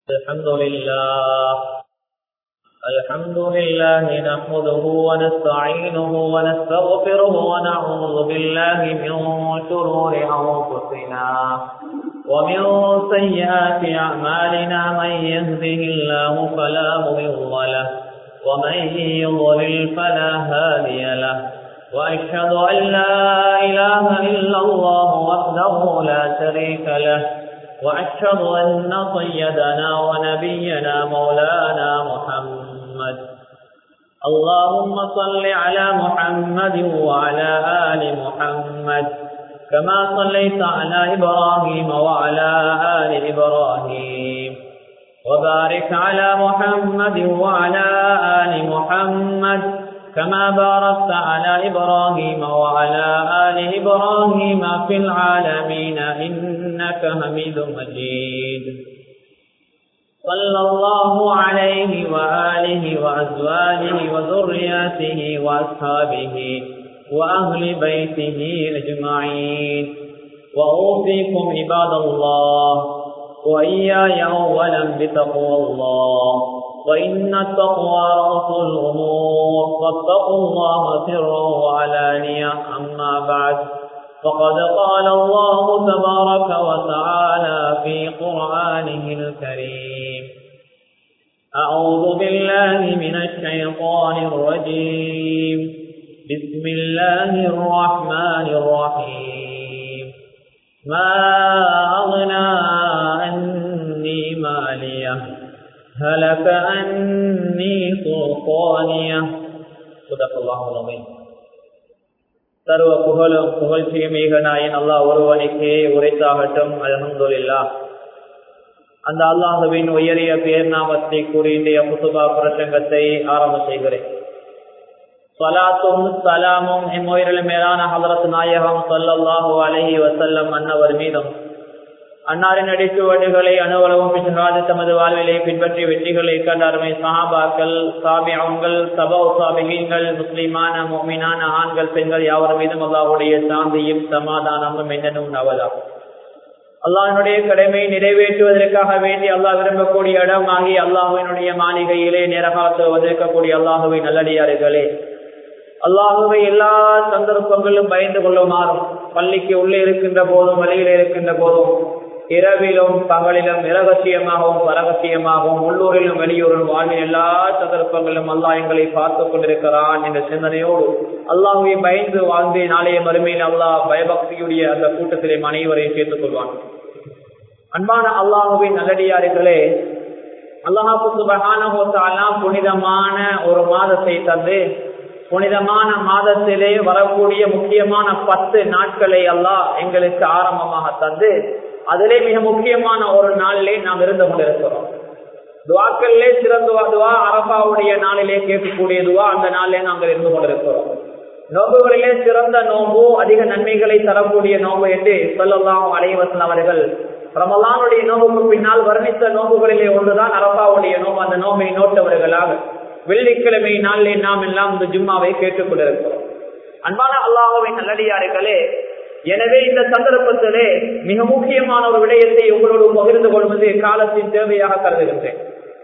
الحمد لله الحمد لله نحمده ونستعينه ونستغفره ونعوذ بالله من شرور أنفسنا ومن سيئات أعمالنا من يهده الله فلا مضل له ومن يضلل فلا هادي له وأشهد أن لا إله إلا الله وحده لا شريك له وأشهد أن سيدنا ونبينا مولانا محمد اللهم صل على محمد وعلى آل محمد كما صليت على إبراهيم وعلى آل إبراهيم وبارك على محمد وعلى آل محمد كما باركت على إبراهيم وعلى آل إبراهيم في العالمين إنك حميد مجيد صلى الله عليه وآله وأزواجه وذرياته وأصحابه وأهل بيته أجمعين وأوصيكم عباد الله وإياي أولا بتقوى الله وإن التقوى رأس الأمور فاتقوا الله سرا وعلانية أما بعد فقد قال الله تبارك وتعالى في قرآنه الكريم أعوذ بالله من الشيطان الرجيم بسم الله الرحمن الرحيم ما أغنى عني ماليه هلك أني سلطانية صدق الله العظيم சர்வ புகழும் புகழ்ச்சியும் நாயன் அல்லாஹ் ஒருவனுக்கே உரைத்தாகட்டும் அலமதுல்லா அந்த அல்லாஹுவின் உயரிய பேர் நாமத்தை கூறி இன்றைய புசுபா பிரசங்கத்தை ஆரம்ப செய்கிறேன் சலாத்தும் சலாமும் இம்முயிரில் மேலான ஹலரத் நாயகம் சொல்லல்லாஹு அலஹி வசல்லம் அன்னவர் மீதும் அன்னாரின் அடிச்சுவடுகளை அனுவலவும் பிசகாது தமது வாழ்விலை பின்பற்றி வெற்றிகளை கண்டாருமை சஹாபாக்கள் சாபியங்கள் சபா சாபிகங்கள் முஸ்லிமான மோமினான ஆண்கள் பெண்கள் யாவர் மீதும் அல்லாவுடைய சாந்தியும் சமாதானமும் என்னனும் நவதாகும் அல்லாஹினுடைய கடமை நிறைவேற்றுவதற்காக வேண்டி அல்லாஹ் விரும்பக்கூடிய இடம் ஆகி அல்லாஹுவினுடைய மாளிகையிலே நேரகாலத்தில் வந்திருக்கக்கூடிய அல்லாஹுவை நல்லடியார்களே அல்லாஹுவை எல்லா சந்தர்ப்பங்களும் பயந்து கொள்ளுமாறும் பள்ளிக்கு உள்ளே இருக்கின்ற போதும் வழியிலே இருக்கின்ற போதும் இரவிலும் பகலிலும் இரகசியமாகவும் பரகசியமாகவும் உள்ளூரிலும் வெளியூரிலும் வாழ்வின் எல்லா சந்தர்ப்பங்களிலும் அல்லாஹ் எங்களை பார்த்து கொண்டிருக்கிறான் என்ற சிந்தனையோடு அல்லாஹுவை பயந்து வாழ்ந்து நாளைய மறுமையில் அல்லாஹ் பயபக்தியுடைய அந்த கூட்டத்திலே அனைவரையும் சேர்த்துக் கொள்வான் அன்பான அல்லாஹுவின் நல்லடியார்களே அல்லாஹாக்கு சுபகான புனிதமான ஒரு மாதத்தை தந்து புனிதமான மாதத்திலே வரக்கூடிய முக்கியமான பத்து நாட்களை அல்லாஹ் எங்களுக்கு ஆரம்பமாக தந்து அதிலே மிக முக்கியமான ஒரு நாளிலே நாம் இருந்து கொண்டிருக்கிறோம் துவாக்களிலே சிறந்த துவா அரபாவுடைய நாளிலே கேட்கக்கூடிய துவா அந்த நாளிலே நாங்கள் இருந்து கொண்டிருக்கிறோம் நோம்புகளிலே சிறந்த நோம்பு அதிக நன்மைகளை தரக்கூடிய நோம்பு என்று சொல்லலாம் அலைவசன் அவர்கள் ரமலானுடைய நோம்புக்கு பின்னால் வர்ணித்த நோம்புகளிலே ஒன்றுதான் அரபாவுடைய நோம்பு அந்த நோம்பை நோட்டவர்களாக வெள்ளிக்கிழமை நாளிலே நாம் எல்லாம் இந்த ஜும்மாவை கேட்டுக் கொண்டிருக்கிறோம் அன்பான அல்லாஹுவின் நல்லடியார்களே எனவே இந்த சந்தர்ப்பத்திலே மிக முக்கியமான ஒரு விடயத்தை உங்களோடு பகிர்ந்து கொள்வது காலத்தின் தேவையாக கருதுகின்றேன்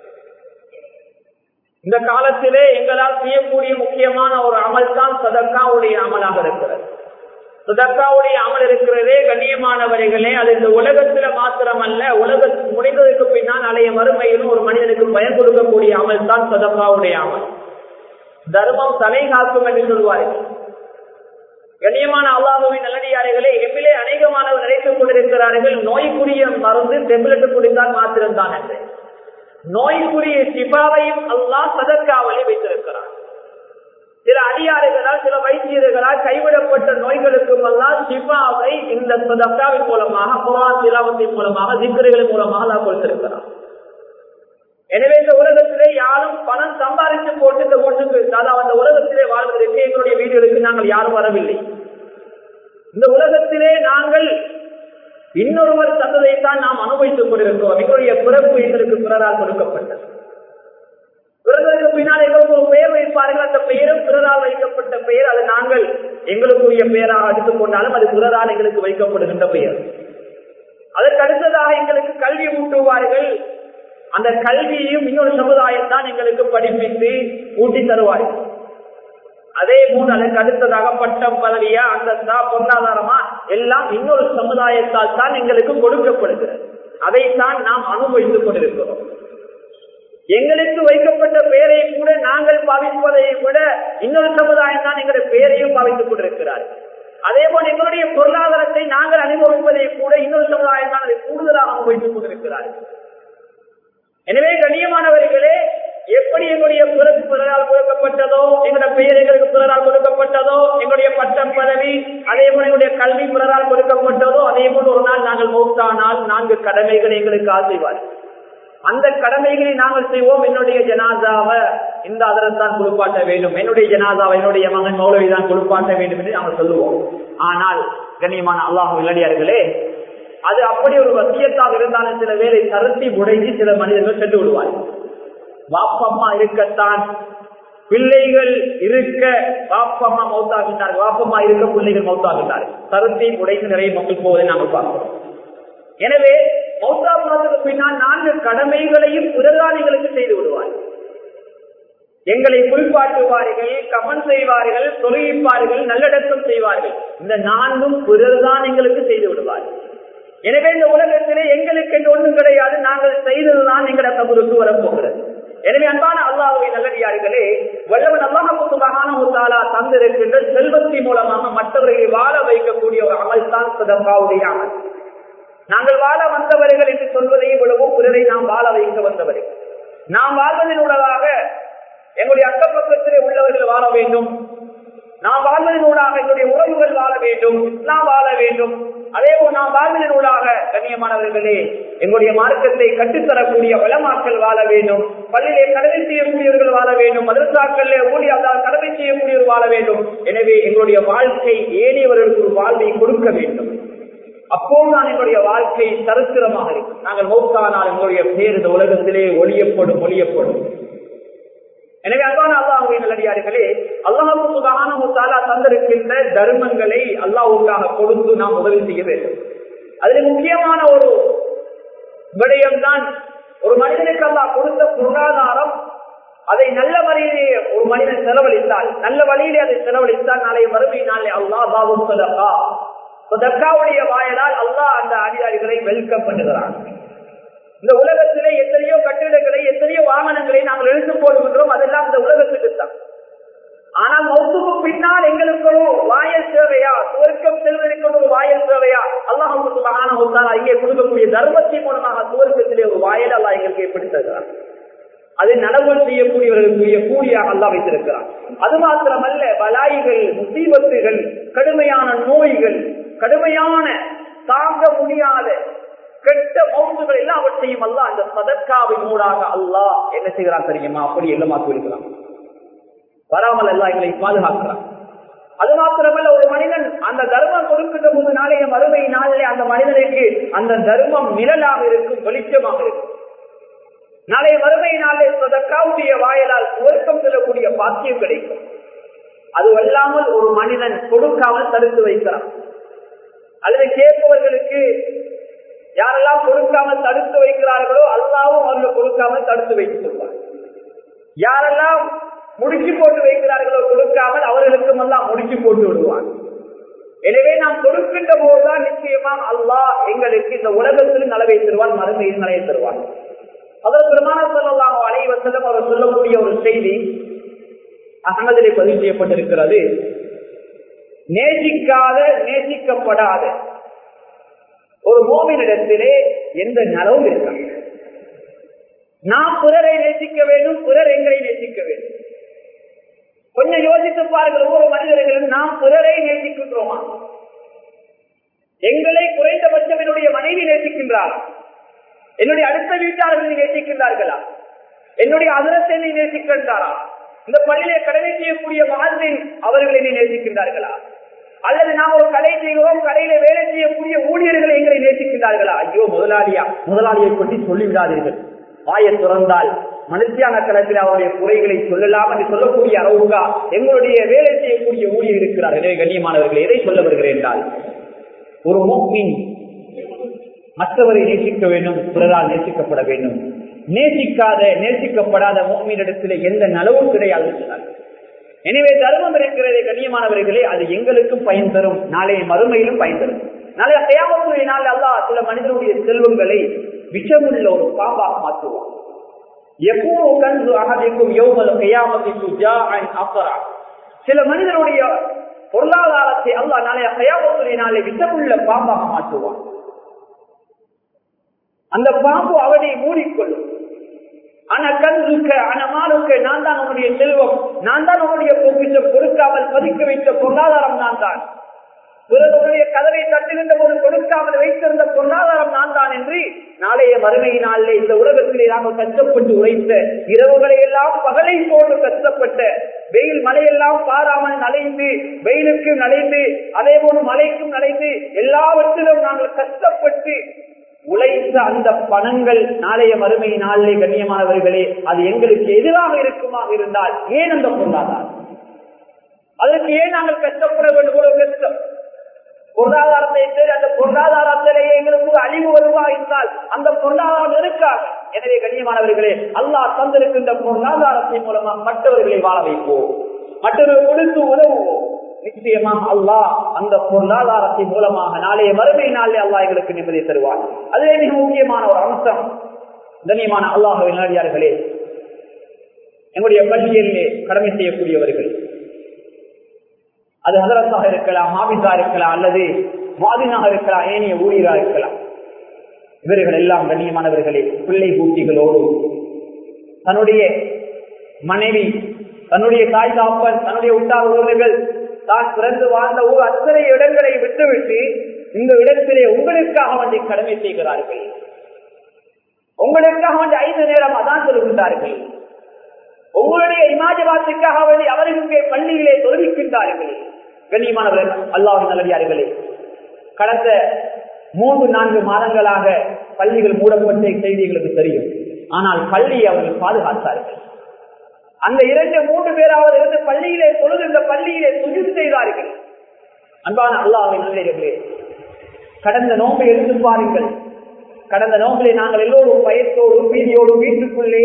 இந்த காலத்திலே எங்களால் செய்யக்கூடிய முக்கியமான ஒரு அமல் தான் சதக்காவுடைய அமலாக இருக்கிறது சதக்காவுடைய அமல் இருக்கிறதே கண்ணியமானவர்களே அது இந்த உலகத்துல மாத்திரமல்ல உலக முடிந்ததற்கு பின்னால் அலைய மறுமையிலும் ஒரு மனிதனுக்கு பயன் கொடுக்கக்கூடிய அமல் தான் சதக்காவுடைய அமல் தர்மம் தலை காக்கும் என்று சொல்வார்கள் கண்ணியமான அல்லாஹுவின் நல்லடியார்களே எம்மிலே அநேகமானவர் நினைத்துக் கொண்டிருக்கிறார்கள் நோய்க்குரிய மருந்து டெப்லெட் குடித்தால் மாத்திரம்தான் என்று நோய்க்குரிய சிபாவையும் அல்லாஹ் சதற்காவலை வைத்திருக்கிறார் சில அடியாறுகளால் சில வைத்தியர்களால் கைவிடப்பட்ட நோய்களுக்கும் எல்லாம் சிபாவை இந்த சதக்காவின் மூலமாக குரான் சிலாவத்தின் மூலமாக திக்கர்களின் மூலமாக அல்லாஹ் கொடுத்திருக்கிறார் எனவே இந்த உலகத்திலே யாரும் பணம் சம்பாதித்து போட்டு இந்த ஒன்றுக்கு அதாவது அந்த உலகத்திலே வாழ்வதற்கு எங்களுடைய வீடுகளுக்கு நாங்கள் யாரும் வரவில்லை இந்த உலகத்திலே நாங்கள் இன்னொருவர் தந்ததைத்தான் நாம் அனுபவித்துக் கொண்டிருக்கிறோம் எங்களுடைய பிறப்பு எங்களுக்கு பிறரால் கொடுக்கப்பட்டது பிறகு பின்னால் எங்களுக்கு ஒரு பெயர் வைப்பார்கள் அந்த பெயரும் பிறரால் வைக்கப்பட்ட பெயர் அது நாங்கள் எங்களுக்குரிய பெயராக எடுத்துக் கொண்டாலும் அது பிறரால் எங்களுக்கு வைக்கப்படுகின்ற பெயர் அதற்கு அடுத்ததாக எங்களுக்கு கல்வி ஊட்டுவார்கள் அந்த கல்வியையும் இன்னொரு சமுதாயம் தான் எங்களுக்கு படிப்பித்து ஊட்டி தருவார்கள் அதே போன்று அதற்கு அடுத்ததாக பட்டம் பதவியா அந்தஸ்தா பொருளாதாரமா எல்லாம் இன்னொரு சமுதாயத்தால் தான் எங்களுக்கு கொடுக்கப்படுகிறது அதைத்தான் நாம் அனுபவித்துக் கொண்டிருக்கிறோம் எங்களுக்கு வைக்கப்பட்ட பெயரை கூட நாங்கள் பாவிப்பதை விட இன்னொரு சமுதாயம் தான் எங்களுடைய பெயரையும் பாவித்துக் கொண்டிருக்கிறார் அதே போல எங்களுடைய பொருளாதாரத்தை நாங்கள் அனுபவிப்பதை கூட இன்னொரு சமுதாயம் தான் அதை கூடுதலாக அனுபவித்துக் கொண்டிருக்கிறார்கள் எனவே கண்ணியமானவர்களே எப்படி எங்களுடைய பிறகு பிறரால் கொடுக்கப்பட்டதோ எங்களுடைய பெயர் எங்களுக்கு பிறரால் கொடுக்கப்பட்டதோ எங்களுடைய பட்டம் பதவி அதே போல எங்களுடைய கல்வி பிறரால் கொடுக்கப்பட்டதோ அதே போல ஒரு நாள் நாங்கள் மௌத்தானால் நான்கு கடமைகள் எங்களுக்கு ஆசைவார் அந்த கடமைகளை நாங்கள் செய்வோம் என்னுடைய ஜனாதாவை இந்த அதரம் தான் குளிப்பாட்ட வேண்டும் என்னுடைய ஜனாதாவை என்னுடைய மகன் மௌலவி தான் குளிப்பாட்ட வேண்டும் என்று நாங்கள் சொல்லுவோம் ஆனால் கண்ணியமான அல்லாஹ் விளையாடியார்களே அது அப்படி ஒரு வசியத்தாக இருந்தாலும் சில வேலை தரத்தி உடைந்து சில மனிதர்கள் சென்று விடுவார்கள் வாப்பம்மா இருக்கத்தான் பிள்ளைகள் இருக்க வாப்பம்மா மௌத்தாகின்றார்கள் வாப்பம்மா இருக்க பிள்ளைகள் மௌத்தாகின்றார்கள் தரத்தை உடைந்து நிறைய மக்கள் போவதை நாங்கள் பார்க்கிறோம் எனவே மௌத்தா போனதுக்கு பின்னால் நான்கு கடமைகளையும் புரதானிகளுக்கு செய்து விடுவார்கள் எங்களை குறிப்பாட்டுவார்கள் கமன் செய்வார்கள் தொழுகிப்பார்கள் நல்லடக்கம் செய்வார்கள் இந்த நான்கும் பிறர்தான் எங்களுக்கு செய்து விடுவார்கள் எனவே இந்த உலகத்திலே எங்களுக்கு என்று ஒன்றும் கிடையாது நாங்கள் செய்ததுதான் எங்களோட கபருக்கு வரப்போகிறது எனவே அன்பான அல்லாஹுவை நல்லடியார்களே வல்லவன் அல்லாஹாலா தந்திருக்கின்ற செல்வத்தின் மூலமாக மற்றவர்களை வாழ வைக்கக்கூடிய ஒரு அமல் தான் சதப்பாவுடைய அமல் நாங்கள் வாழ வந்தவர்கள் என்று சொல்வதை விடவும் பிறரை நாம் வாழ வைக்க வந்தவர்கள் நாம் வாழ்வதன் ஊடாக எங்களுடைய அக்கப்பக்கத்திலே உள்ளவர்கள் வாழ வேண்டும் நாம் வாழ்வதன் ஊடாக எங்களுடைய உறவுகள் வாழ வேண்டும் இஸ்லாம் வாழ வேண்டும் அதே போல் நாம் வாழ்வதன் ஊடாக கண்ணியமானவர்களே எங்களுடைய மார்க்கத்தை கட்டுத்தரக்கூடிய வளமாக்கள் வாழ வேண்டும் பள்ளியிலே கடமை செய்யக்கூடியவர்கள் வாழ வேண்டும் மதரசாக்களிலே ஊழியாதால் கடமை செய்யக்கூடியவர்கள் வாழ வேண்டும் எனவே எங்களுடைய வாழ்க்கை ஏனியவர்களுக்கு ஒரு வாழ்வை கொடுக்க வேண்டும் அப்போதுதான் எங்களுடைய வாழ்க்கை சரித்திரமாக இருக்கும் நாங்கள் மௌத்தானால் எங்களுடைய பேர் இந்த உலகத்திலே ஒளியப்படும் ஒளியப்படும் எனவே அன்பான அல்லாஹுடைய நல்லடியார்களே அல்லாஹு சுகானா தந்திருக்கின்ற தர்மங்களை அல்லாஹுக்காக கொடுத்து நாம் உதவி செய்ய வேண்டும் அதில் முக்கியமான ஒரு விடயம்தான் ஒரு மனிதனுக்கு அல்லாஹ் கொடுத்த பொருளாதாரம் அதை நல்ல வழியிலே ஒரு மனிதன் செலவழித்தால் நல்ல வழியிலே அதை செலவழித்தால் நாளைய மறுமை நாளை அல்லாஹ் பாபு சதக்கா சதக்காவுடைய வாயலால் அல்லாஹ் அந்த அதிகாரிகளை வெல்கம் பண்ணுகிறான் இந்த உலகத்திலே எத்தனையோ கட்டிடங்களை எத்தனையோ வாகனங்களை நாங்கள் எழுத்து போடுகின்றோம் அதெல்லாம் இந்த உலகத்துக்கு தான் ஆனால் மௌத்துக்கு பின்னால் எங்களுக்கு ஒரு வாயல் சேவையா சுவர்க்கம் செல்வதற்கு ஒரு வாயல் சேவையா அல்லாஹ் இங்கே கொடுக்கக்கூடிய தர்மத்தின் மூலமாக சுவர்க்கத்திலே ஒரு வாயல் அல்லா எங்களுக்கு எப்படி தருகிறார் அதை நனவல் செய்யக்கூடியவர்களுக்குரிய கூலியாக அல்லா வைத்திருக்கிறார் அது மாத்திரமல்ல பலாய்கள் முசீபத்துகள் கடுமையான நோய்கள் கடுமையான தாங்க முடியாத கெட்ட மௌத்துகள் எல்லாவற்றையும் அல்ல அந்த சதக்காவின் மூடாக அல்லாஹ் என்ன செய்கிறான் தெரியுமா அப்படி எல்லாமாக்கி விடுகிறான் வராமல் எல்லாம் எங்களை பாதுகாக்கிறான் அது மாத்திரமல்ல ஒரு மனிதன் அந்த தர்மம் கொடுக்கின்ற போது நாளைய மறுமை நாளிலே அந்த மனிதனுக்கு அந்த தர்மம் நிழலாக இருக்கும் வெளிச்சமாக இருக்கும் நாளைய மறுமை நாளே சதக்காவுடைய வாயலால் சுவர்க்கம் செல்லக்கூடிய பாக்கியம் கிடைக்கும் அது அல்லாமல் ஒரு மனிதன் கொடுக்காமல் தடுத்து வைக்கிறான் அல்லது கேட்பவர்களுக்கு யாரெல்லாம் கொடுக்காமல் தடுத்து வைக்கிறார்களோ அல்லாவும் அவர்கள் கொடுக்காமல் தடுத்து வைத்துக் கொள்வார் யாரெல்லாம் முடிச்சு போட்டு வைக்கிறார்களோ கொடுக்காமல் அவர்களுக்கும் எல்லாம் முடிச்சு போட்டு விடுவார் எனவே நாம் கொடுக்கின்ற போதுதான் நிச்சயமாக அல்லாஹ் எங்களுக்கு இந்த உலகத்தில் நலவை தருவான் மறுமையில் நலையை தருவான் அவர் பெருமான சொல்லலாம் அனைவசலம் அவர் சொல்லக்கூடிய ஒரு செய்தி அகமதிலே பதிவு செய்யப்பட்டிருக்கிறது நேசிக்காத நேசிக்கப்படாத ஒரு மோமினிடத்திலே எந்த நலவும் இருக்காங்க நாம் பிறரை நேசிக்க வேண்டும் பிறர் எங்களை நேசிக்க வேண்டும் கொஞ்சம் யோசித்து பாருங்கள் ஒவ்வொரு மனிதர்களும் நாம் பிறரை நேசிக்கின்றோமா எங்களை குறைந்தபட்சம் என்னுடைய மனைவி நேசிக்கின்றார் என்னுடைய அடுத்த வீட்டாளர்கள் நேசிக்கின்றார்களா என்னுடைய அதிரத்தை நேசிக்கின்றாரா இந்த பள்ளியிலே கடமை செய்யக்கூடிய மாதிரின் அவர்கள் என்னை நேசிக்கின்றார்களா அல்லது நாம் ஒரு கடை செய்கிறோம் கடையில வேலை செய்யக்கூடிய ஊழியர்கள் எங்களை நேசிக்கின்றார்களா ஐயோ முதலாளியா முதலாளியை பற்றி சொல்லிவிடாதீர்கள் வாயை துறந்தால் மனுஷியான களத்தில் அவருடைய குறைகளை சொல்லலாம் என்று சொல்லக்கூடிய அளவுக்கா எங்களுடைய வேலை செய்யக்கூடிய ஊழியர் இருக்கிறார் எனவே கண்ணியமானவர்கள் எதை சொல்ல வருகிறேன் என்றால் ஒரு மூக்கின் மற்றவரை நேசிக்க வேண்டும் பிறரால் நேசிக்கப்பட வேண்டும் நேசிக்காத நேசிக்கப்படாத மோமினிடத்தில் எந்த நலவும் கிடையாது சொன்னார்கள் எனவே தர்மம் இருக்கிறதே கண்ணியமானவர்களே அது எங்களுக்கும் பயன் தரும் நாளைய மறுமையிலும் பயன் தரும் நாளைய கையாமத்துடைய நாள் அல்லா சில மனிதனுடைய செல்வங்களை விஷமுள்ள ஒரு பாம்பாக மாற்றுவான் எப்போ கன்று அகதிக்கும் யோமல் கையாமத்திற்கு ஜா அண்ட் அக்கரா சில மனிதனுடைய பொருளாதாரத்தை அல்லா நாளைய கையாமத்துடைய நாளை விஷமுள்ள பாம்பாக மாற்றுவான் அந்த பாம்பு அவனை மூடிக்கொள்ளும் ஆனா கண்ணுக்க அனமானுக்க நான் தான் உன்னுடைய செல்வம் நான் தான் உன்னுடைய பொக்கிஷம் கொடுக்காமல் பதிக்க வைத்த பொருளாதாரம் நான் தான் பிறருடைய கதவை தட்டுகின்ற போது கொடுக்காமல் வைத்திருந்த பொருளாதாரம் நான் தான் என்று நாளைய மறுமை நாளிலே இந்த உலகத்திலே நாங்கள் கஷ்டப்பட்டு உழைத்த இரவுகளை எல்லாம் பகலை போன்று கஷ்டப்பட்ட வெயில் மழையெல்லாம் பாராமல் நனைந்து வெயிலுக்கும் நனைந்து அதே போன்று மழைக்கும் நனைந்து எல்லாவற்றிலும் நாங்கள் கஷ்டப்பட்டு உழைத்த அந்த பணங்கள் நாளைய மறுமை நாளிலே கண்ணியமானவர்களே அது எங்களுக்கு எதிராக இருக்குமாக இருந்தால் ஏன் அந்த பொருளாதாரம் அதற்கு ஏன் நாங்கள் கஷ்டப்பட வேண்டும் ஒரு கஷ்டம் பொருளாதாரத்தை தேடி அந்த பொருளாதாரத்திலேயே எங்களுக்கு அழிவு வருவா இருந்தால் அந்த பொருளாதாரம் இருக்காது எனவே கண்ணியமானவர்களே அல்லாஹ் தந்திருக்கின்ற பொருளாதாரத்தின் மூலமா மற்றவர்களை வாழ வைப்போம் மற்றவர்கள் கொடுத்து உதவுவோம் நிச்சயமாக அல்லாஹ் அந்த பொருளாதாரத்தின் மூலமாக நாளைய மறுமை நாளே அல்லாஹ் எங்களுக்கு நிம்மதி தருவார் அதுவே மிக முக்கியமான ஒரு அம்சம் கண்ணியமான அல்லாஹ் விளையாடியார்களே எங்களுடைய பள்ளியிலே கடமை செய்யக்கூடியவர்கள் அது ஹதரத்தாக இருக்கலாம் மாபிசா இருக்கலாம் அல்லது மாதினாக இருக்கலாம் ஏனைய ஊழியராக இருக்கலாம் இவர்கள் எல்லாம் கண்ணியமானவர்களே பிள்ளை பூட்டிகளோடு தன்னுடைய மனைவி தன்னுடைய தாய் தாப்பன் தன்னுடைய உட்டார் உறவுகள் தான் பிறந்து வாழ்ந்த ஊர் அத்தனை இடங்களை விட்டுவிட்டு இந்த இடத்திலே உங்களுக்காக வந்து கடமை செய்கிறார்கள் உங்களுக்காக வந்து ஐந்து நேரம் அதான் சொல்கின்றார்கள் உங்களுடைய இமாஜபாத்துக்காக வேண்டி அவர்களுக்கு பள்ளியிலே தொழுவிக்கின்றார்கள் கண்ணியமானவர்கள் அல்லாவின் நல்லடியார்களே கடந்த மூன்று நான்கு மாதங்களாக பள்ளிகள் மூடப்பட்ட செய்தி எங்களுக்கு தெரியும் ஆனால் பள்ளியை அவர்கள் பாதுகாத்தார்கள் அந்த இரண்டு மூன்று பேராவது இருந்து பள்ளியிலே தொழுகின்ற பள்ளியிலே சுஜித்து செய்தார்கள் அன்பான அல்லாவின் நல்லடியார்களே கடந்த நோம்பை எடுத்து பாருங்கள் கடந்த நோம்பிலே நாங்கள் எல்லோரும் பயத்தோடு பீதியோடு வீட்டுக்குள்ளே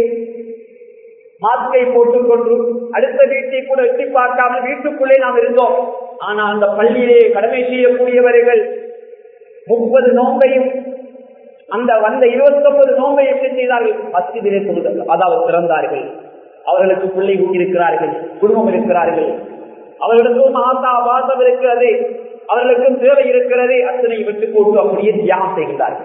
மாஸ்கை போட்டுக்கொண்டு அடுத்த வீட்டை கூட எட்டி பார்க்காமல் வீட்டுக்குள்ளே நாம் இருந்தோம் ஆனால் அந்த பள்ளியிலே கடமை செய்யக்கூடியவர்கள் முப்பது நோம்பையும் அந்த வந்த இருபத்தி ஒன்பது நோம்பை எப்படி செய்தார்கள் மஸ்ஜிதிலே தொழுது அதாவது திறந்தார்கள் அவர்களுக்கு பிள்ளை இருக்கிறார்கள் குடும்பம் இருக்கிறார்கள் அவர்களுக்கும் ஆசா வாசம் இருக்கிறது அவர்களுக்கும் தேவை இருக்கிறது அத்தனை விட்டு போட்டு அப்படியே தியாகம் செய்கிறார்கள்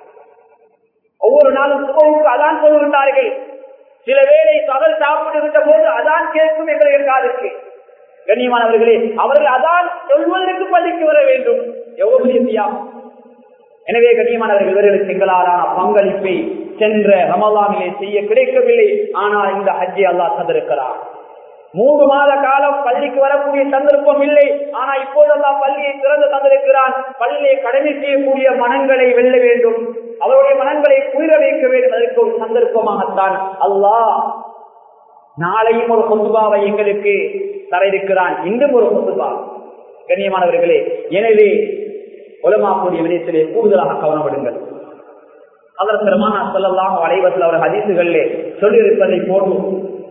ஒவ்வொரு நாளும் சுபவுக்கு அதான் சொல்கின்றார்கள் சில வேளை பகல் சாப்பிடுகின்ற போது அதான் கேட்கும் எங்களுடைய காதுக்கு கண்ணியமானவர்களே அவர்கள் அதான் சொல்வதற்கு பள்ளிக்கு வர வேண்டும் எவ்வளவு தியாகம் எனவே கண்ணியமானவர்கள் இவர்களுக்கு எங்களாலான பங்களிப்பை சென்ற ரமலானிலே செய்ய கிடைக்கவில்லை ஆனால் இந்த ஹஜ்ஜை அல்லா தந்திருக்கிறார் மூன்று மாத காலம் பள்ளிக்கு வரக்கூடிய சந்தர்ப்பம் இல்லை ஆனா இப்போதெல்லாம் பள்ளியை திறந்து தந்திருக்கிறான் பள்ளியை கடமை செய்யக்கூடிய மனங்களை வெல்ல வேண்டும் அவருடைய மனங்களை குளிர வைக்க வேண்டும் அதற்கு ஒரு சந்தர்ப்பமாகத்தான் அல்லாஹ் நாளையும் ஒரு கொத்துபாவை எங்களுக்கு தர இருக்கிறான் இன்றும் ஒரு கொத்துபா கண்ணியமானவர்களே எனவே உலமாக்கூடிய விடயத்திலே கூடுதலாக கவனப்படுங்கள் அதற்கு பெருமான சொல்லலாம் அலைவத்தில் அவர் ஹதீசுகளிலே சொல்லியிருப்பதை போன்றும்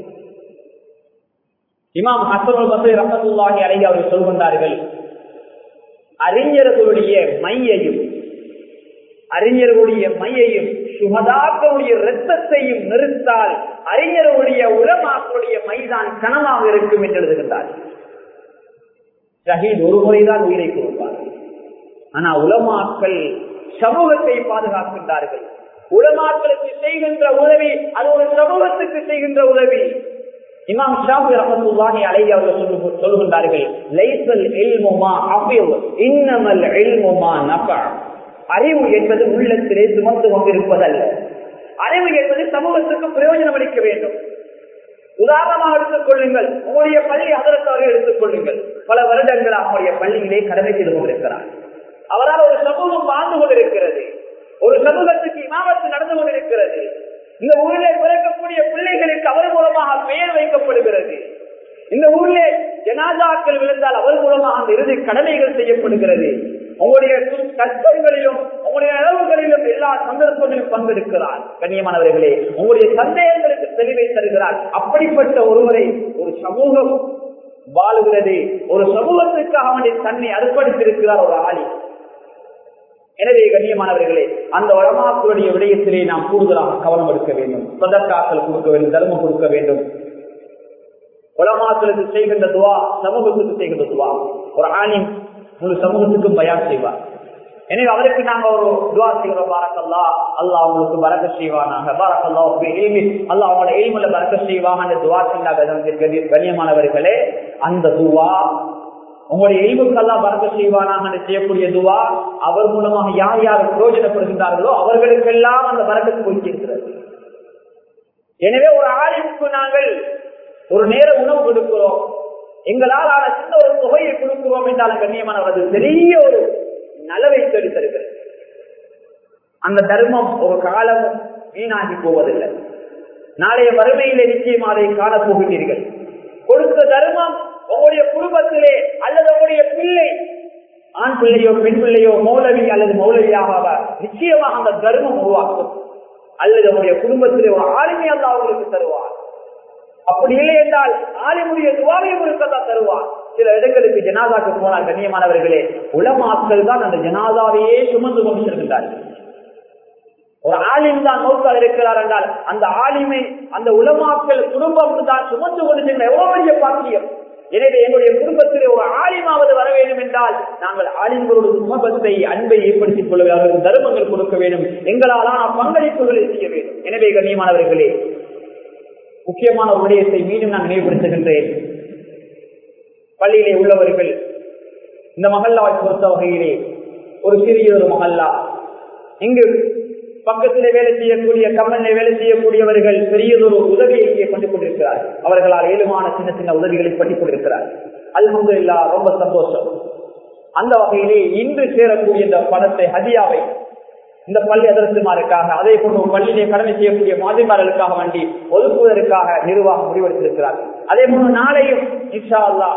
இமாம் ஹசனுல் பசை ரஹத்துல்லாஹி அழகி அவர்கள் சொல்கின்றார்கள் அறிஞர்களுடைய மையையும் அறிஞர்களுடைய மையையும் சுகதாக்களுடைய ரத்தத்தையும் நிறுத்தால் அறிஞர்களுடைய உலமாக்களுடைய மைதான் கனமாக இருக்கும் என்று எழுதுகின்றார் ஷஹீத் ஒரு முறைதான் உயிரை கொடுப்பார் ஆனா உலமாக்கள் சமூகத்தை பாதுகாக்கின்றார்கள் உலமாக்களுக்கு செய்கின்ற உதவி அது ஒரு சமூகத்துக்கு செய்கின்ற உதவி இமாம் ஷாஃபி ரஹமத்துல்லாஹி அலைஹி அவர்கள் சொல்கின்றார்கள் லைசல் இல்முமா அஃபில் இன்னமல் இல்முமா நஃபா அறிவு என்பது உள்ளத்திலே சுமந்து கொண்டிருப்பதல்ல அறிவு என்பது சமூகத்துக்கு பிரயோஜனம் அளிக்க வேண்டும் உதாரணமாக எடுத்துக் கொள்ளுங்கள் உங்களுடைய பள்ளி அதற்காக எடுத்துக் கொள்ளுங்கள் பல வருடங்கள் அவருடைய பள்ளியிலே கடமை செய்து கொண்டிருக்கிறார் அவரால் ஒரு சமூகம் வாழ்ந்து கொண்டிருக்கிறது ஒரு சமூகத்துக்கு இமாமத்து நடந்து கொண்டிருக்கிறது இந்த ஊரிலே பிறக்கக்கூடிய பிள்ளைகளுக்கு அவர் மூலமாக பெயர் வைக்கப்படுகிறது இந்த ஊரிலே ஜனாதாக்கள் விழுந்தால் அவர் மூலமாக அந்த இறுதி கடமைகள் செய்யப்படுகிறது உங்களுடைய கஷ்டங்களிலும் உங்களுடைய அளவுகளிலும் எல்லா சந்தர்ப்பங்களிலும் பங்கெடுக்கிறார் கண்ணியமானவர்களே உங்களுடைய சந்தேகங்களுக்கு தெளிவை தருகிறார் அப்படிப்பட்ட ஒருவரை ஒரு சமூகம் வாழுகிறது ஒரு சமூகத்திற்காக அவனுடைய தன்னை அர்ப்பணித்திருக்கிறார் ஒரு ஆளி எனவே கண்ணியமானவர்களே அந்த வளமாக்களுடைய விடயத்திலே நாம் கூடுதலாக கவனம் எடுக்க வேண்டும் சொதற்காக்கள் கொடுக்க வேண்டும் தர்மம் கொடுக்க வேண்டும் உலமாக்களுக்கு செய்கின்ற துவா சமூகத்துக்கு செய்கின்ற துவா ஒரு ஆணின் முழு சமூகத்துக்கும் பயான் செய்வார் எனவே அவருக்கு நாங்க ஒரு துவா செய்கிறோம் பாரக்கல்லா அல்லாஹ் அவங்களுக்கு பறக்க செய்வானாக பாரக்கல்லா அல்லா அவங்களோட எய்முல பறக்க செய்வாங்க அந்த துவா செஞ்சாங்க கண்ணியமானவர்களே அந்த துவா உங்களுடைய எய்வுக்கெல்லாம் பறக்க செய்வானாக செய்யக்கூடிய துவா அவர் மூலமாக யார் யார் பிரயோஜனப்படுகின்றார்களோ அவர்களுக்கெல்லாம் அந்த பறக்கத்து போய்க்கிறது எனவே ஒரு ஆளுக்கு நாங்கள் ஒரு நேர உணவு கொடுக்கிறோம் எங்களால் ஆன சின்ன ஒரு தொகையை கொடுக்கிறோம் என்றாலும் கண்ணியமானவரது பெரிய ஒரு நலவை தேடி தருகிறது அந்த தர்மம் ஒரு காலம் வீணாகி போவதில்லை நாளைய வறுமையிலே நிச்சயம் அதை காணப் போகிறீர்கள் கொடுத்த தர்மம் உங்களுடைய குடும்பத்திலே அல்லது உங்களுடைய பிள்ளை ஆண் பிள்ளையோ பெண் பிள்ளையோ மௌலவி அல்லது மௌலவியாக நிச்சயமாக அந்த தர்மம் உருவாக்கும் அல்லது உங்களுடைய குடும்பத்திலே ஒரு ஆளுமையாக அவர்களுக்கு தருவார் அப்படி இல்லை என்றால் ஆலிமுடைய துவாவை முழுக்கத்தான் தருவார் சில இடங்களுக்கு ஜனாதாக்கு போனால் கண்ணியமானவர்களே உலமாக்கள் தான் அந்த ஜனாதாவையே சுமந்து கொண்டு செல்கின்றார்கள் ஒரு ஆலிம் தான் நோக்கால் இருக்கிறார் என்றால் அந்த ஆலிமை அந்த உலமாக்கள் குடும்பம் தான் சுமந்து கொண்டு சென்ற எவ்வளவு பெரிய பாக்கியம் எனவே எங்களுடைய குடும்பத்திலே ஒரு ஆலிமாவது வர வேண்டும் என்றால் நாங்கள் ஆலிம்களோட சுமபத்தை அன்பை ஏற்படுத்திக் கொள்ள வேண்டும் தர்மங்கள் கொடுக்க வேண்டும் எங்களாலான பங்களிப்புகளை செய்ய வேண்டும் எனவே கண்ணியமானவர்களே முக்கியமான ஒரு விடயத்தை மீண்டும் நான் நினைவுபடுத்துகின்றேன் பள்ளியிலே உள்ளவர்கள் இந்த மகல்லாவை பொறுத்த வகையிலே ஒரு சிறிய ஒரு மகல்லா இங்கு பக்கத்திலே வேலை செய்யக்கூடிய கம்பெனிலே வேலை செய்யக்கூடியவர்கள் பெரியதொரு உதவியை இங்கே கொண்டு கொண்டிருக்கிறார்கள் அவர்களால் ஏழுமான சின்ன சின்ன உதவிகளை பண்ணி கொண்டிருக்கிறார்கள் அல்ஹமது இல்லா ரொம்ப சந்தோஷம் அந்த வகையிலே இன்று சேரக்கூடிய இந்த பணத்தை ஹதியாவை இந்த பள்ளி அதரசுமாருக்காக அதே போன்று பள்ளியிலே கடமை செய்யக்கூடிய மாதிரிமார்களுக்காக வேண்டி ஒதுக்குவதற்காக நிர்வாகம் முடிவெடுத்திருக்கிறார்கள் அதே போன்று நாளையும் இன்ஷா அல்லா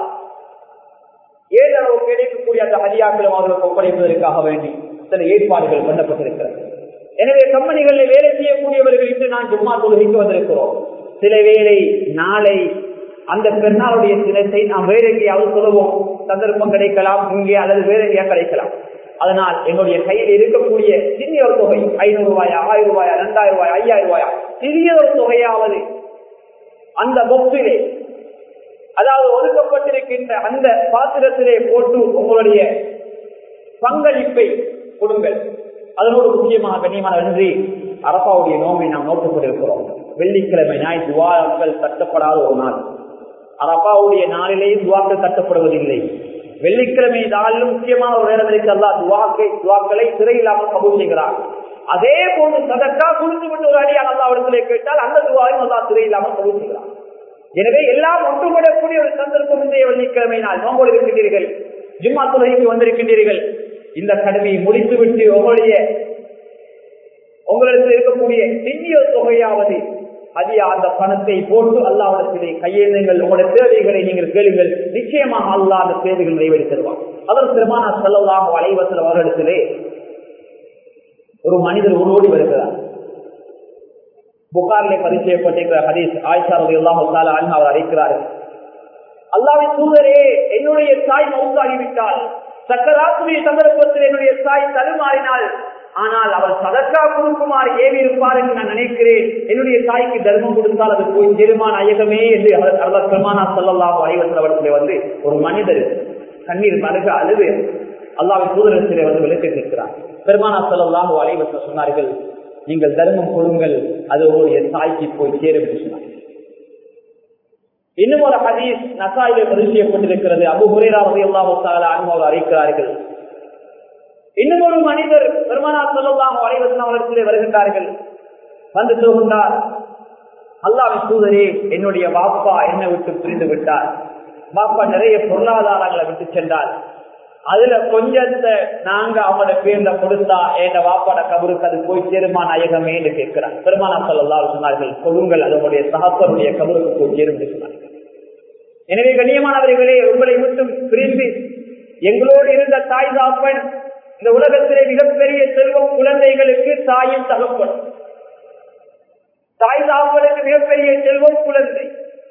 ஏழு அளவு கிடைக்கக்கூடிய அந்த ஹதியாக்களும் அவர்களுக்கு ஒப்படைப்பதற்காக வேண்டி சில ஏற்பாடுகள் பண்ணப்பட்டிருக்கிறது எனவே கம்பெனிகளில் வேலை செய்யக்கூடியவர்கள் இன்று நான் ஜும்மா தொழுகைக்கு வந்திருக்கிறோம் சில வேளை நாளை அந்த பெருநாளுடைய தினத்தை நாம் வேற எங்கேயாவது சொல்லுவோம் சந்தர்ப்பம் கிடைக்கலாம் இங்கே அல்லது வேற எங்கேயா கிடைக்கலாம் அதனால் எங்களுடைய கையில் இருக்கக்கூடிய சிறிய ஒரு தொகை ஐநூறு ரூபாயா ஆயிரம் ரூபாயா ரெண்டாயிரம் ரூபாயா ஐயாயிரம் ரூபாயா சிறிய ஒரு தொகையாவது அந்த பொக்ஸிலே அதாவது ஒதுக்கப்பட்டிருக்கின்ற அந்த பாத்திரத்திலே போட்டு உங்களுடைய பங்களிப்பை கொடுங்கள் அதனோடு முக்கியமாக கண்ணியமான நன்றி அரபாவுடைய நோம்பை நாம் நோக்கிக் கொண்டிருக்கிறோம் வெள்ளிக்கிழமை நாய் துவாக்கள் தட்டப்படாத ஒரு நாள் அரபாவுடைய நாளிலேயே துவாக்கள் தட்டப்படுவதில்லை வெள்ளிக்கிழமை நாளிலும் முக்கியமான ஒரு நேரம் இருக்கு அல்லா துவாக்கை துவாக்களை சிறையில்லாமல் கபூல் செய்கிறார் அதே போன்று சதக்கா குளித்து விட்டு ஒரு அடியாக அல்லா இடத்திலே கேட்டால் அந்த துவாவையும் அல்லா சிறையில்லாமல் கபூல் செய்கிறார் எனவே எல்லாம் ஒன்றுபடக்கூடிய ஒரு சந்தர்ப்பம் இன்றைய வெள்ளிக்கிழமை நாள் நோம்போடு இருக்கின்றீர்கள் ஜிம்மா துறைக்கு வந்திருக்கின்றீர்கள் இந்த கடமையை முடித்துவிட்டு உங்களுடைய உங்களுக்கு இருக்கக்கூடிய சிறிய தொகையாவது அதிக அந்த பணத்தை போட்டு அல்லாவிடத்திலே கையெழுங்கள் உங்களுடைய தேவைகளை நீங்கள் கேளுங்கள் நிச்சயமாக அல்லா அந்த தேவைகள் நிறைவேறி தருவார் அதற்கு திருமான செல்லலாம் அலைவசல் அவர்களிடத்திலே ஒரு மனிதர் உருவோடி வருகிறார் புகாரிலே பதிவு செய்யப்பட்டிருக்கிற ஹதீஸ் ஆயிஷா ரவி அல்லாஹ் அவர் அழைக்கிறார்கள் அல்லாவின் தூதரே என்னுடைய தாய் மவுத்தாகிவிட்டால் சக்கராத்துடைய சந்தர்ப்பத்தில் என்னுடைய தாய் தடுமாறினாள் ஆனால் அவர் சதக்கா கொடுக்குமாறு ஏவி இருப்பார் என்று நான் நினைக்கிறேன் என்னுடைய தாய்க்கு தர்மம் கொடுத்தால் அது போய் திருமான ஐயகமே என்று அவர் பெருமானா சொல்லலாம் அலைவசல் வந்து ஒரு மனிதர் கண்ணீர் மருக அழுது அல்லாவின் தூதரத்திலே வந்து விளக்க கேட்கிறார் பெருமானா சொல்லலாம் அலைவசல் சொன்னார்கள் நீங்கள் தர்மம் கொடுங்கள் அது உங்களுடைய தாய்க்கு போய் சேரும் என்று சொன்னார் இன்னும் ஒரு ஹதீஸ் நசாயிலே பதிவு செய்யப்பட்டிருக்கிறது அபு ஹுரேரா ரவி அல்லாஹால அனுபவம் அறிக்கிறார்கள் இன்னும் ஒரு மனிதர் பெருமானா சொல்லலாம் வரைவசன வளர்ச்சியிலே வருகின்றார்கள் வந்து சொல்கின்றார் அல்லாவின் தூதரே என்னுடைய வாப்பா என்னை விட்டு பிரிந்து விட்டார் வாப்பா நிறைய பொருளாதாரங்களை விட்டு சென்றார் அதுல கொஞ்சத்தை நாங்க அவனோட பேர்ல கொடுத்தா என் வாப்பாட கபருக்கு அது போய் சேருமா நாயகமே என்று கேட்கிறார் பெருமானா சொல்லலாம் சொன்னார்கள் கொடுங்கள் அதனுடைய சகப்பருடைய கபருக்கு போய் சேரும் என்று சொன்னார்கள் எனவே கண்ணியமானவர்களே உங்களை விட்டும் பிரிந்து எங்களோடு இருந்த தாய் தாப்பன் இந்த உலகத்திலே மிகப்பெரிய செல்வம் குழந்தைகளுக்கு தாயும் தகப்படும் தாய் தாப்பனுக்கு மிகப்பெரிய செல்வம் குழந்தை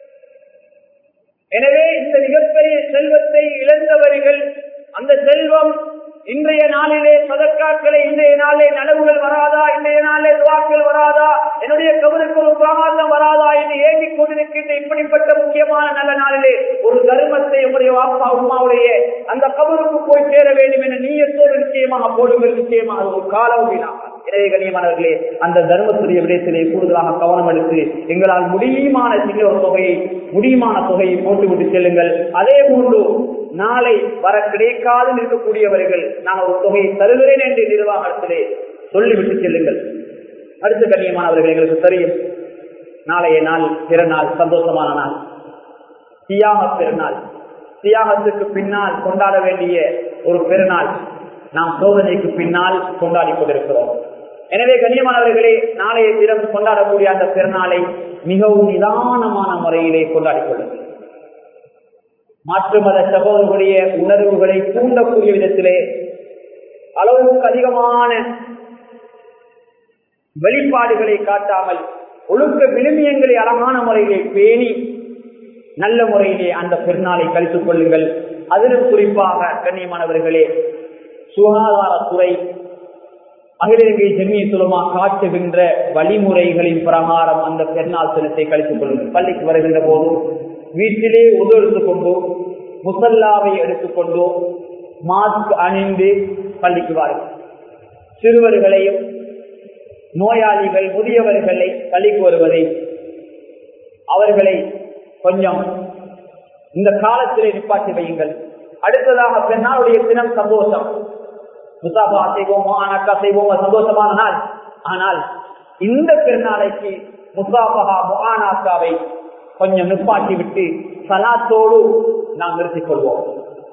எனவே இந்த மிகப்பெரிய செல்வத்தை இழந்தவர்கள் அந்த செல்வம் இன்றைய நாளிலே சதற்காக்களை இன்றைய நாளிலே நனவுகள் வராதா இன்றைய நாளிலே துவாக்கள் வராதா என்னுடைய கபருக்கு ஒரு பிரமாதம் வராதா என்று ஏங்கிக் கொண்டிருக்கின்ற இப்படிப்பட்ட முக்கியமான நல்ல நாளிலே ஒரு தர்மத்தை உங்களுடைய வாப்பா உமாவுடைய அந்த கபருக்கு போய் சேர வேண்டும் என நீயத்தோடு நிச்சயமாக போடுங்கள் நிச்சயமாக ஒரு காலம் எனவே கண்ணியமானவர்களே அந்த தர்மத்துடைய விடயத்திலே கூடுதலாக கவனம் எடுத்து எங்களால் முடியுமான சின்ன ஒரு தொகையை முடியுமான தொகையை போட்டுவிட்டு செல்லுங்கள் அதே போன்று நாளை வர கிடைக்காது இருக்கக்கூடியவர்கள் நான் ஒரு தொகையை தருகிறேன் என்று நிர்வாகத்திலே சொல்லிவிட்டு செல்லுங்கள் அடுத்த கண்ணியமானவர்கள் எங்களுக்கு தெரியும் நாளைய நாள் பிறநாள் சந்தோஷமான நாள் தியாக பெருநாள் தியாகத்துக்கு பின்னால் கொண்டாட வேண்டிய ஒரு பெருநாள் நாம் சோதனைக்கு பின்னால் கொண்டாடி கொண்டிருக்கிறோம் எனவே கண்ணியமானவர்களே நாளைய தினம் கொண்டாடக்கூடிய அந்த பெருநாளை மிகவும் நிதானமான முறையிலே கொண்டாடிக் கொள்ளுங்கள் மாற்று மத சகோதரர்களுடைய உணர்வுகளை தூண்டக்கூடிய விதத்திலே அளவுக்கு அதிகமான வெளிப்பாடுகளை காட்டாமல் ஒழுக்க விழுமியங்களை அழகான முறையிலே பேணி நல்ல முறையிலே அந்த பெருநாளை கழித்துக் கொள்ளுங்கள் அதிலும் குறிப்பாக கண்ணியமானவர்களே சுகாதாரத்துறை அகில இலங்கை ஜெமிய சுலமா காட்டுகின்ற வழிமுறைகளின் பிரகாரம் அந்த பெருநாள் தினத்தை கழித்துக் கொள்ளுங்கள் பள்ளிக்கு வருகின்ற போது வீட்டிலே உதவு எடுத்துக்கொண்டு முசல்லாவை எடுத்துக்கொண்டு மாஸ்க் அணிந்து பள்ளிக்கு வாருங்கள் சிறுவர்களையும் நோயாளிகள் முதியவர்களை பள்ளிக்கு வருவதை அவர்களை கொஞ்சம் இந்த காலத்திலே நிப்பாட்டி வையுங்கள் அடுத்ததாக பெண்ணாளுடைய தினம் சந்தோஷம் முசாபா செய்வோமோ அனக்கா செய்வோமோ சந்தோஷமான நாள் ஆனால் இந்த பெருநாளைக்கு முசாபகா முகானாக்காவை கொஞ்சம் நிப்பாட்டி விட்டு சலாத்தோடு நாம் நிறுத்திக் கொள்வோம்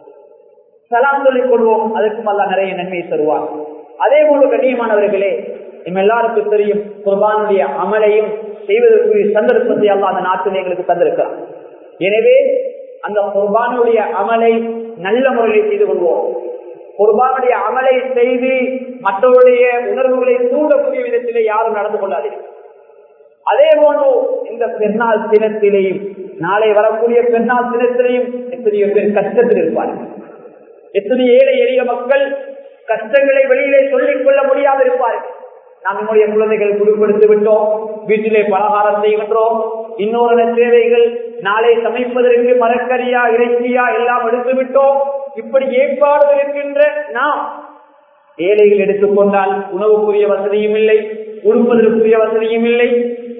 சலாம் சொல்லிக் கொள்வோம் அதற்கும் அல்ல நிறைய நன்மையை தருவார் அதே போல கண்ணியமானவர்களே நம்ம எல்லாருக்கும் தெரியும் குர்பானுடைய அமலையும் செய்வதற்குரிய சந்தர்ப்பத்தை அல்ல அந்த நாட்டில் எங்களுக்கு தந்திருக்கிறார் எனவே அந்த குர்பானுடைய அமலை நல்ல முறையில் செய்து கொள்வோம் குர்பானுடைய அமலை செய்து மற்றவருடைய உணர்வுகளை தூண்டக்கூடிய விதத்திலே யாரும் நடந்து கொள்ளாதீர்கள் அதே போன்று இந்த பெருநாள் தினத்திலேயும் நாளை வரக்கூடிய பெருநாள் தினத்திலேயும் எத்தனையோ பேர் கஷ்டத்தில் இருப்பார்கள் எத்தனை ஏழை எளிய மக்கள் கஷ்டங்களை வெளியிலே சொல்லிக் கொள்ள முடியாது இருப்பார்கள் நாம் நம்முடைய குழந்தைகள் குடுப்படுத்தி விட்டோம் வீட்டிலே பலகாரம் செய்கின்றோம் இன்னொரு தேவைகள் நாளை சமைப்பதற்கு மரக்கரியா இறைச்சியா எல்லாம் எடுத்து விட்டோம் இப்படி ஏற்பாடு இருக்கின்ற நாம் ஏழைகள் எடுத்துக்கொண்டால் உணவுக்குரிய வசதியும் இல்லை உடுப்பதற்குரிய வசதியும் இல்லை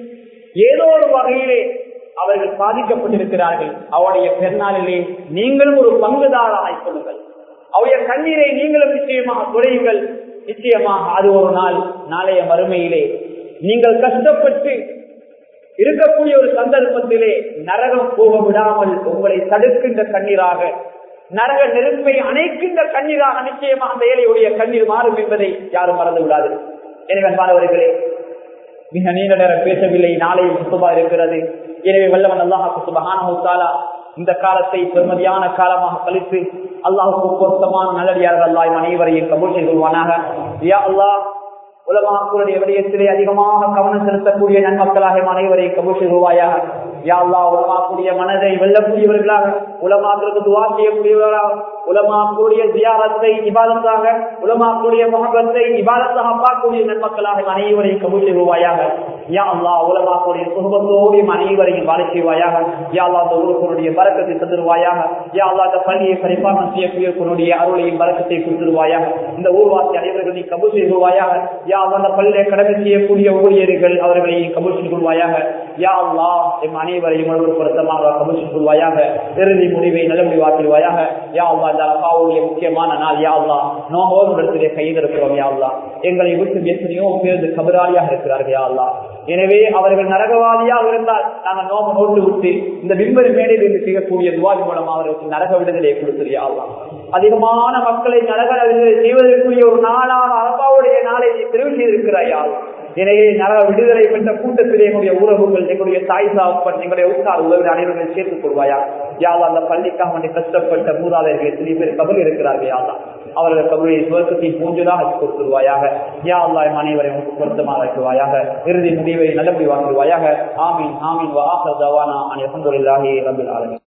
ஏதோ ஒரு வகையிலே அவர்கள் பாதிக்கப்பட்டிருக்கிறார்கள் அவருடைய பெருநாளிலே நீங்களும் ஒரு பங்குதாராக கொள்ளுங்கள் அவருடைய கண்ணீரை நீங்களும் நிச்சயமாக குறையுங்கள் நிச்சயமாக அது ஒரு நாள் நாளைய மறுமையிலே நீங்கள் கஷ்டப்பட்டு இருக்கக்கூடிய ஒரு சந்தர்ப்பத்திலே நரகம் போக விடாமல் உங்களை தடுக்கின்ற கண்ணீராக நரக நெருப்பை அணைக்கின்ற கண்ணீராக நிச்சயமாக அந்த ஏழையுடைய கண்ணீர் மாறும் என்பதை யாரும் மறந்து விடாது எனவே மாணவர்களே மிக நீண்ட நேரம் பேசவில்லை நாளையும் சுத்தமா இருக்கிறது எனவே வல்லவன் அல்லாஹாக்கு சுபகான இந்த காலத்தை பெருமதியான காலமாக கழித்து அல்லாஹுக்கு பொருத்தமான நல்லடியார்கள் அல்லாஹ் அனைவரையும் கபூல் செய்து கொள்வானாக யா அல்லாஹ் உலமாக்களுடைய விடயத்திலே அதிகமாக கவனம் செலுத்தக்கூடிய நன்மக்களாக அனைவரையும் கபூல் செய்வாயாக யா அல்லாஹ் உலமாக்கூடிய மனதை வெல்லக்கூடியவர்களாக உலமாக்களுக்கு துவா செய்யக்கூடியவர்களாக உலமாக்கூடிய ஜியாரத்தை இபாதத்தாக உலமாக்கூடிய முகபத்தை இபாதத்தாக பார்க்கக்கூடிய நன்மக்களாக அனைவரையும் கபூல் செய்வாயாக யா அல்லா உலமாக்கூடிய சுகபத்தோடையும் அனைவரையும் வாழ செய்வாயாக யா அல்லா அந்த ஊருக்குனுடைய பறக்கத்தை தந்துருவாயாக யா அல்லா அந்த பள்ளியை பரிபாலனம் செய்யக்கூடிய அருளையும் பறக்கத்தை கொடுத்துருவாயாக இந்த ஊர்வாசி அனைவர்கள் நீ கபூல் செய்வாயாக யா அல்லா அந்த பள்ளியை கடமை செய்யக்கூடிய ஊழியர்கள் அவர்களை கபூல் செய்து கொள்வாயாக யா அல்லா எம் அனைவரையும் ஒரு பொருத்தமாக கபூல் செய்து கொள்வாயாக இறுதி முடிவை நல்ல முடிவாக்கிடுவாயாக யா அல்லா இந்த அப்பாவுடைய முக்கியமான நாள் யா அல்லா நோவோடு இடத்திலே கைதிருக்கிறோம் யா அல்லா எங்களை விட்டு எத்தனையோ பேர் கபராளியாக இருக்கிறார்கள் யா அல்லா எனவே அவர்கள் நரகவாதியாக இருந்தால் நாங்கள் நோம நோட்டு விட்டு இந்த விம்பரி மேடையில் இருந்து செய்யக்கூடிய துவாதி மூலம் அவர்களுக்கு நரக விடுதலை கொடுத்துறியா அதிகமான மக்களை நரக விடுதலை செய்வதற்குரிய ஒரு நாளாக அரபாவுடைய நாளை நீ தெரிவு செய்திருக்கிறாயா எனவே நரக விடுதலை பெற்ற கூட்டத்திலே எங்களுடைய உறவுகள் எங்களுடைய தாய் சாப்பன் எங்களுடைய உற்றார் உறவு அனைவர்கள் சேர்த்துக் கொள்வாயா யாவா அந்த பள்ளிக்காக வேண்டி கஷ்டப்பட்ட மூதாதையர்கள் எத்தனை பேர் கபல் இருக்கிறார்கள் யாவா அவர்கள் கபருடைய சுவர்க்கத்தை பூஞ்சலாக கொடுத்துருவாயாக யா அல்லா அனைவரை உனக்கு பொருத்தமாக இருக்குவாயாக இறுதி முடிவை நல்லபடி வாங்குவாயாக ஆமீன் ஆமீன் வா ஆஹர் தவானா அன் அல்ஹம்துலில்லாஹி ரப்பில் ஆலமீன்